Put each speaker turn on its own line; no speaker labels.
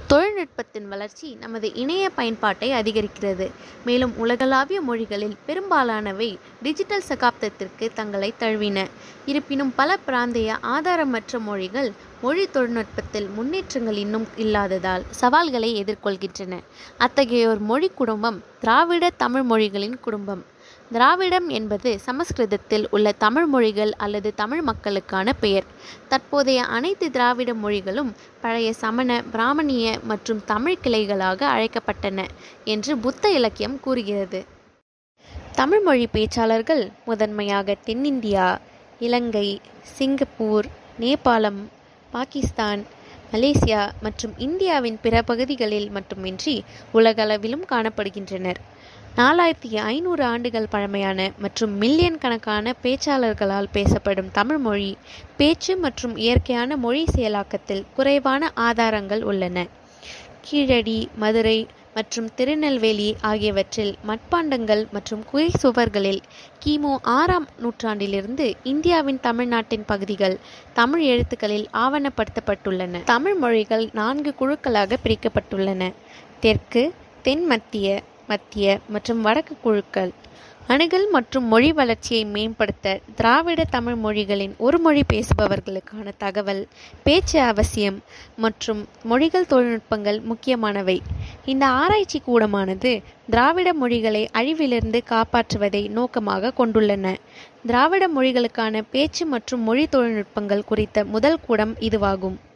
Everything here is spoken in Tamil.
தொழில்நுட்பத்தின் வளர்ச்சி நமது இணைய பயன்பாட்டை அதிகரிக்கிறது மேலும் உலகளாவிய மொழிகளில் பெரும்பாலானவை டிஜிட்டல் சகாப்தத்திற்கு தங்களை தழுவின இருப்பினும் பல பிராந்திய ஆதாரமற்ற மொழிகள் மொழி தொழில்நுட்பத்தில் முன்னேற்றங்கள் இன்னும் இல்லாததால் சவால்களை எதிர்கொள்கின்றன அத்தகையோர் மொழி குடும்பம் திராவிட தமிழ் மொழிகளின் குடும்பம் திராவிடம் என்பது சமஸ்கிருதத்தில் உள்ள தமிழ் மொழிகள் அல்லது தமிழ் மக்களுக்கான பெயர் தற்போதைய அனைத்து திராவிட மொழிகளும் பழைய சமண பிராமணிய மற்றும் தமிழ் கிளைகளாக அழைக்கப்பட்டன என்று புத்த இலக்கியம் கூறுகிறது தமிழ் மொழி பேச்சாளர்கள் முதன்மையாக தென்னிந்தியா இலங்கை சிங்கப்பூர் நேபாளம் பாகிஸ்தான் மலேசியா மற்றும் இந்தியாவின் பிற பகுதிகளில் மட்டுமின்றி உலகளவிலும் காணப்படுகின்றனர் நாலாயிரத்தி ஐநூறு ஆண்டுகள் பழமையான மற்றும் மில்லியன் கணக்கான பேச்சாளர்களால் பேசப்படும் தமிழ் மொழி பேச்சு மற்றும் இயற்கையான மொழி செயலாக்கத்தில் குறைவான ஆதாரங்கள் உள்ளன கீழடி மதுரை மற்றும் திருநெல்வேலி ஆகியவற்றில் மட்பாண்டங்கள் மற்றும் குகை சுவர்களில் கிமு ஆறாம் நூற்றாண்டிலிருந்து இந்தியாவின் தமிழ்நாட்டின் பகுதிகள் தமிழ் எழுத்துக்களில் ஆவணப்படுத்தப்பட்டுள்ளன தமிழ் மொழிகள் நான்கு குழுக்களாக பிரிக்கப்பட்டுள்ளன தெற்கு தென் மத்திய மத்திய மற்றும் வடக்கு குழுக்கள் அணுகல் மற்றும் மொழி வளர்ச்சியை மேம்படுத்த திராவிட தமிழ் மொழிகளின் ஒரு மொழி பேசுபவர்களுக்கான தகவல் பேச்சு அவசியம் மற்றும் மொழிகள் தொழில்நுட்பங்கள் முக்கியமானவை இந்த ஆராய்ச்சி கூடமானது திராவிட மொழிகளை அழிவிலிருந்து காப்பாற்றுவதை நோக்கமாக கொண்டுள்ளன திராவிட மொழிகளுக்கான பேச்சு மற்றும் மொழி தொழில்நுட்பங்கள் குறித்த முதல் கூடம் இதுவாகும்